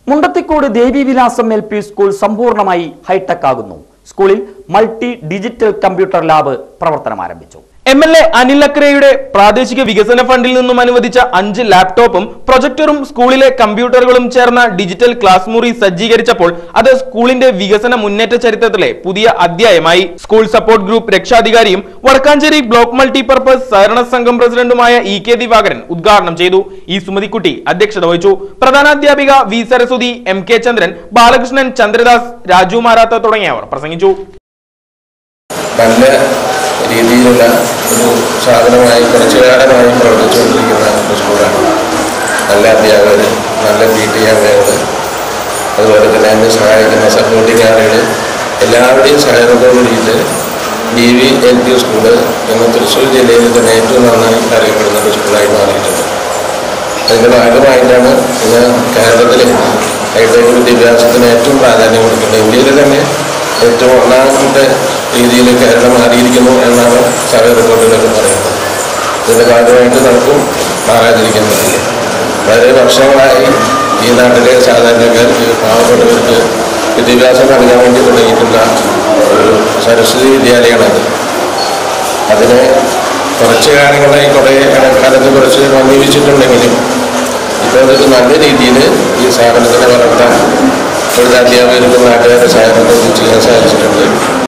Mundathikode Devivilasam L P school സമ്പൂർണ്ണമായി hi tech ആകുന്നു സ്കൂളിൽ മൾട്ടി ഡിജിറ്റൽ കമ്പ്യൂട്ടർ ലാബ് പ്രവർത്തനം ആരംഭിച്ചു എം എൽ എ അനിൽ അക്രയുടെ പ്രാദേശിക വികസന ഫണ്ടിൽ നിന്നും അനുവദിച്ച അഞ്ച് ലാപ്ടോപ്പും പ്രൊജക്ടറും സ്കൂളിലെ കമ്പ്യൂട്ടറുകളും ചേർന്ന ഡിജിറ്റൽ ക്ലാസ് മുറി സജ്ജീകരിച്ചപ്പോൾ അത് സ്കൂളിന്റെ വികസന മുന്നേറ്റ ചരിത്രത്തിലെ പുതിയ അധ്യായമായി സ്കൂൾ സപ്പോർട്ട് ഗ്രൂപ്പ് രക്ഷാധികാരിയും വടക്കാഞ്ചേരി ബ്ലോക്ക് മൾട്ടിപർപ്പസ് സഹകരണ സംഘം പ്രസിഡന്റുമായ ഇ കെ ദിവാകരൻ ഉദ്ഘാടനം ചെയ്തു ഈ സുമതിക്കുട്ടി അധ്യക്ഷത വഹിച്ചു പ്രധാനാധ്യാപിക V Saraswathi M K Chandran Balakrishnan Chandradas Raju Marath തുടങ്ങിയവർ പ്രസംഗിച്ചു നല്ല രീതിയിലുള്ള ഒരു സാധനമായി കുറച്ചു കാലമായി പ്രവർത്തിച്ചുകൊണ്ടിരിക്കുന്ന ഒരു സ്കൂളാണ് നല്ല അധ്യാപകർ നല്ല പി ടി അമ്മകൾ അതുപോലെ തന്നെ എന്നെ സഹായിക്കുന്ന സപ്പോർട്ടിംഗ് ആളുകൾ എല്ലാവരുടെയും സഹകരണത്തോടു കൂടിയിട്ട് D V L P school എന്ന തൃശ്ശൂർ ജില്ലയിൽ തന്നെ ഏറ്റവും നന്നായി അറിയപ്പെടുന്ന ഒരു സ്കൂളായി മാറിയിട്ടുണ്ട് അതിൻ്റെ ഭാഗമായിട്ടാണ് ഇന്ന് കേരളത്തിൽ ഹൈടെക് വിദ്യാഭ്യാസത്തിന് ഏറ്റവും പ്രാധാന്യം കൊടുക്കുന്നത് ഇന്ത്യയിൽ തന്നെ ഏറ്റവും ഒന്നാമത്തെ രീതിയിൽ കേരളം മാറിയിരിക്കുന്നു എന്നാണ് സർവേ റിപ്പോർട്ടിലൊക്കെ പറയുന്നത് ഇതിൻ്റെ ഭാഗമായിട്ട് നമുക്കും മാറാതിരിക്കാൻ പറ്റില്ല വളരെ വർഷങ്ങളായി ഈ നാട്ടിലെ സാധാരണക്കാർക്ക് പാവപ്പെട്ടവർക്ക് വിദ്യാഭ്യാസം നൽകാൻ വേണ്ടി തുടങ്ങിയിട്ടുള്ള ഒരു സരസ്വതി വിദ്യാലയമാണത് അതിന് കുറച്ച് കാലങ്ങളായി കുറേ കാലത്ത് കുറച്ച് സമീപിച്ചിട്ടുണ്ടെങ്കിലും ഇപ്പോൾ അതൊരു നല്ല രീതിയിൽ ഈ സ്ഥാപനത്തിനെ വളർത്താൻ ഇവിടുത്തെ അധ്യാപകർക്കും നാട്ടുകാരുടെ സഹായത്തോടെ ചെയ്യാൻ സാധിച്ചിട്ടുണ്ട്